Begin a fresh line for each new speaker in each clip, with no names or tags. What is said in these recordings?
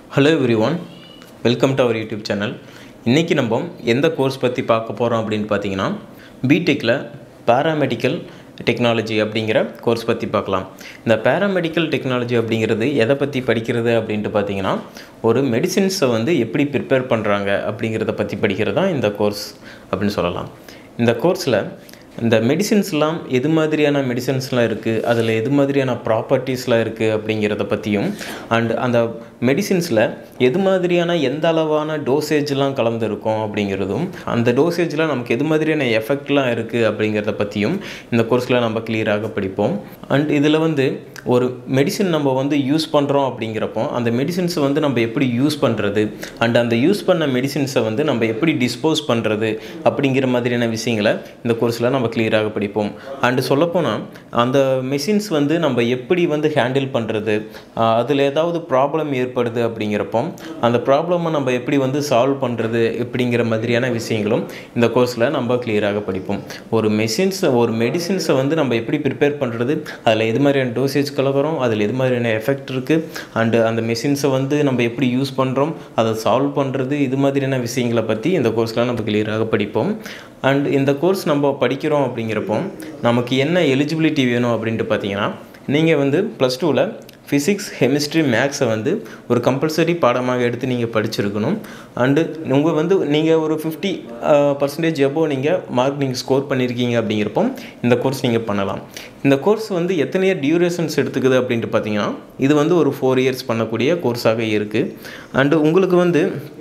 hello every welcome to our YouTube channel இன்றைக்கி நம்ம எந்த கோர்ஸ் பற்றி பார்க்க போகிறோம் அப்படின்னு பார்த்தீங்கன்னா பிடெக்கில் பேராமெடிக்கல் டெக்னாலஜி அப்படிங்கிற கோர்ஸ் பற்றி பார்க்கலாம் இந்த பேராமெடிக்கல் டெக்னாலஜி அப்படிங்கிறது எதை பற்றி படிக்கிறது அப்படின்ட்டு பார்த்தீங்கன்னா ஒரு மெடிசின்ஸை வந்து எப்படி ப்ரிப்பேர் பண்ணுறாங்க அப்படிங்கிறத பற்றி படிக்கிறது தான் இந்த கோர்ஸ் அப்படின்னு சொல்லலாம் இந்த கோர்ஸில் இந்த மெடிசின்ஸ்லாம் எது மாதிரியான மெடிசின்ஸ்லாம் இருக்குது அதில் எது மாதிரியான ப்ராப்பர்ட்டிஸ்லாம் இருக்குது அப்படிங்கிறத பற்றியும் அண்ட் அந்த மெடிசின்ஸில் எது மாதிரியான எந்த அளவான டோசேஜ்லாம் கலந்துருக்கும் அப்படிங்கிறதும் அந்த டோசேஜில் நமக்கு எது மாதிரியான எஃபெக்ட்லாம் இருக்குது அப்படிங்கிறத பற்றியும் இந்த கோர்ஸில் நம்ம கிளியராக படிப்போம் அண்ட் இதில் வந்து ஒரு மெடிசின் நம்ம வந்து யூஸ் பண்ணுறோம் அப்படிங்கிறப்போ அந்த மெடிசின்ஸை வந்து நம்ம எப்படி யூஸ் பண்ணுறது அண்ட் அந்த யூஸ் பண்ண மெடிசின்ஸை வந்து நம்ம எப்படி டிஸ்போஸ் பண்ணுறது அப்படிங்கிற மாதிரியான விஷயங்களை இந்த கோர்ஸில் நம்ம கிளியராக படிப்போம் அண்டு சொல்லப்போனால் அந்த மெஷின்ஸ் வந்து நம்ம எப்படி வந்து ஹேண்டில் பண்ணுறது அதில் ஏதாவது ப்ராப்ளம் ஏற்படுது அப்படிங்கிறப்போ அந்த ப்ராப்ளமை நம்ம எப்படி வந்து சால்வ் பண்ணுறது இப்படிங்கிற மாதிரியான விஷயங்களும் இந்த கோர்ஸில் நம்ம கிளியராக படிப்போம் ஒரு மெஷின்ஸ் ஒரு மெடிசின்ஸை வந்து நம்ம எப்படி ப்ரிப்பேர் பண்ணுறது அதில் எது மாதிரியான டோசேஜ் கலவரம் அதில் எது மாதிரியான எஃபெக்ட் இருக்குது அண்டு அந்த மெஷின்ஸை வந்து நம்ம எப்படி யூஸ் பண்ணுறோம் அதை சால்வ் பண்ணுறது இது மாதிரியான விஷயங்களை பற்றி இந்த கோர்ஸில் நம்ம கிளியராக படிப்போம் அண்ட் இந்த கோர்ஸ் நம்ம படிக்கிறோம் அப்படிங்கிறப்போ நமக்கு என்ன எலிஜிபிலிட்டி வேணும் அப்படின்ட்டு பார்த்தீங்கன்னா நீங்கள் வந்து ப்ளஸ் டூவில் ஃபிசிக்ஸ் கெமிஸ்ட்ரி மேக்ஸை வந்து ஒரு கம்பல்சரி பாடமாக எடுத்து நீங்கள் படிச்சிருக்கணும் அண்டு உங்கள் வந்து நீங்கள் ஒரு ஃபிஃப்டி பர்சன்டேஜ் எபோ நீங்கள் மார்க் நீங்கள் ஸ்கோர் பண்ணியிருக்கீங்க அப்படிங்கிறப்போ இந்த கோர்ஸ் நீங்கள் பண்ணலாம் இந்த கோர்ஸ் வந்து எத்தனை இயர் டியூரேஷன்ஸ் எடுத்துக்குது அப்படின்ட்டு பார்த்தீங்கன்னா இது வந்து ஒரு ஃபோர் இயர்ஸ் பண்ணக்கூடிய கோர்ஸாக இருக்குது அண்டு உங்களுக்கு வந்து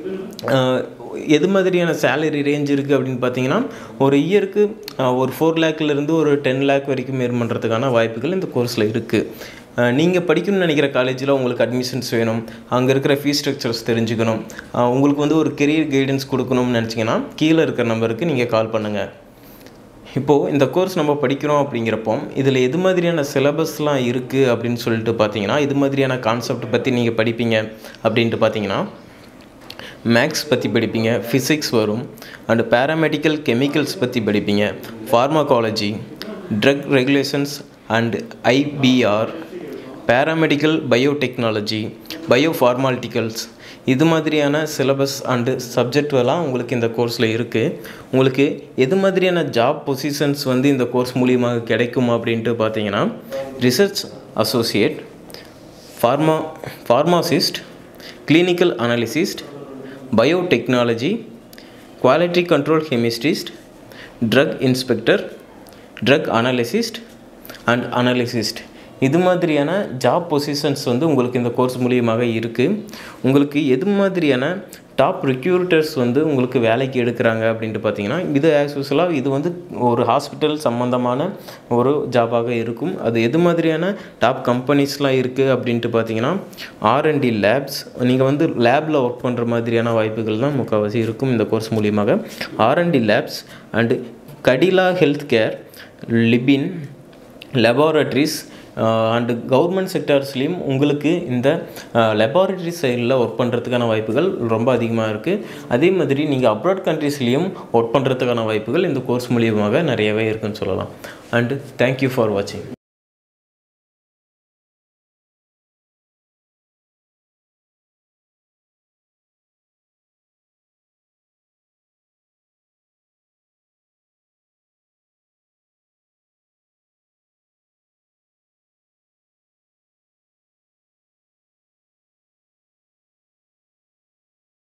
எது மாதிரியான சேலரி ரேஞ்ச் இருக்குது அப்படின்னு பார்த்தீங்கன்னா ஒரு இயருக்கு ஒரு ஃபோர் லேக்லேருந்து ஒரு டென் லேக் வரைக்கும் ஏர்ன் பண்ணுறதுக்கான வாய்ப்புகள் இந்த கோர்ஸில் இருக்குது நீங்கள் படிக்கணும்னு நினைக்கிற காலேஜில் உங்களுக்கு அட்மிஷன்ஸ் வேணும் அங்கே இருக்கிற ஃபீஸ் ஸ்ட்ரக்சர்ஸ் தெரிஞ்சுக்கணும் உங்களுக்கு வந்து ஒரு கெரியர் கைடன்ஸ் கொடுக்கணும்னு நினச்சிங்கன்னா கீழே இருக்கிற நம்பருக்கு நீங்கள் கால் பண்ணுங்கள் இப்போது இந்த கோர்ஸ் நம்ம படிக்கிறோம் அப்படிங்கிறப்போ இதில் எது மாதிரியான சிலபஸ்லாம் இருக்குது அப்படின்னு சொல்லிட்டு பார்த்தீங்கன்னா இது மாதிரியான கான்செப்ட் பற்றி நீங்கள் படிப்பீங்க அப்படின்ட்டு பார்த்தீங்கன்னா மேக்ஸ் பற்றி படிப்பீங்க ஃபிசிக்ஸ் வரும் அண்டு பேராமெடிக்கல் கெமிக்கல்ஸ் பற்றி படிப்பீங்க pharmacology drug regulations and IPR paramedical biotechnology bio pharmaceuticals இது மாதிரியான சிலபஸ் அண்டு சப்ஜெக்ட்லாம் உங்களுக்கு இந்த கோர்ஸில் இருக்குது உங்களுக்கு எது மாதிரியான ஜாப் பொசிஷன்ஸ் வந்து இந்த கோர்ஸ் மூலியமாக கிடைக்கும் அப்படின்ட்டு பார்த்தீங்கன்னா research associate pharma pharmacist clinical analyst biotechnology quality control கெமிஸ்ட்ரிஸ்ட் drug inspector drug analyst and analyst இது மாதிரியான ஜாப் பொசிஷன்ஸ் வந்து உங்களுக்கு இந்த கோர்ஸ் மூலியமாக இருக்குது உங்களுக்கு எது மாதிரியான டாப் ரிக்யூரிட்டர்ஸ் வந்து உங்களுக்கு வேலைக்கு எடுக்கிறாங்க அப்படின்ட்டு பார்த்தீங்கன்னா இது ஆஸ் யூஸ்வலாக இது வந்து ஒரு ஹாஸ்பிட்டல் சம்மந்தமான ஒரு ஜாபாக இருக்கும் அது எது மாதிரியான டாப் கம்பெனிஸ்லாம் இருக்குது அப்படின்ட்டு பார்த்தீங்கன்னா ஆர்என்டி லேப்ஸ் நீங்கள் வந்து லேபில் ஒர்க் பண்ணுற மாதிரியான வாய்ப்புகள் தான் முக்கால்வாசி இருக்கும் இந்த கோர்ஸ் மூலியமாக R and D labs and Cadila health care Lupin laboratories and government செக்டார்ஸ்லேயும் உங்களுக்கு இந்த லெபார்ட்ரி சைடில் ஒர்க் பண்ணுறதுக்கான வாய்ப்புகள் ரொம்ப அதிகமாக இருக்குது அதே மாதிரி நீங்கள் அப்ராட் கண்ட்ரீஸ்லேயும் ஒர்க் பண்ணுறதுக்கான வாய்ப்புகள் இந்த கோர்ஸ் மூலியமாக நிறையவே இருக்குன்னு சொல்லலாம் அண்டு தேங்க்யூ ஃபார் வாட்சிங்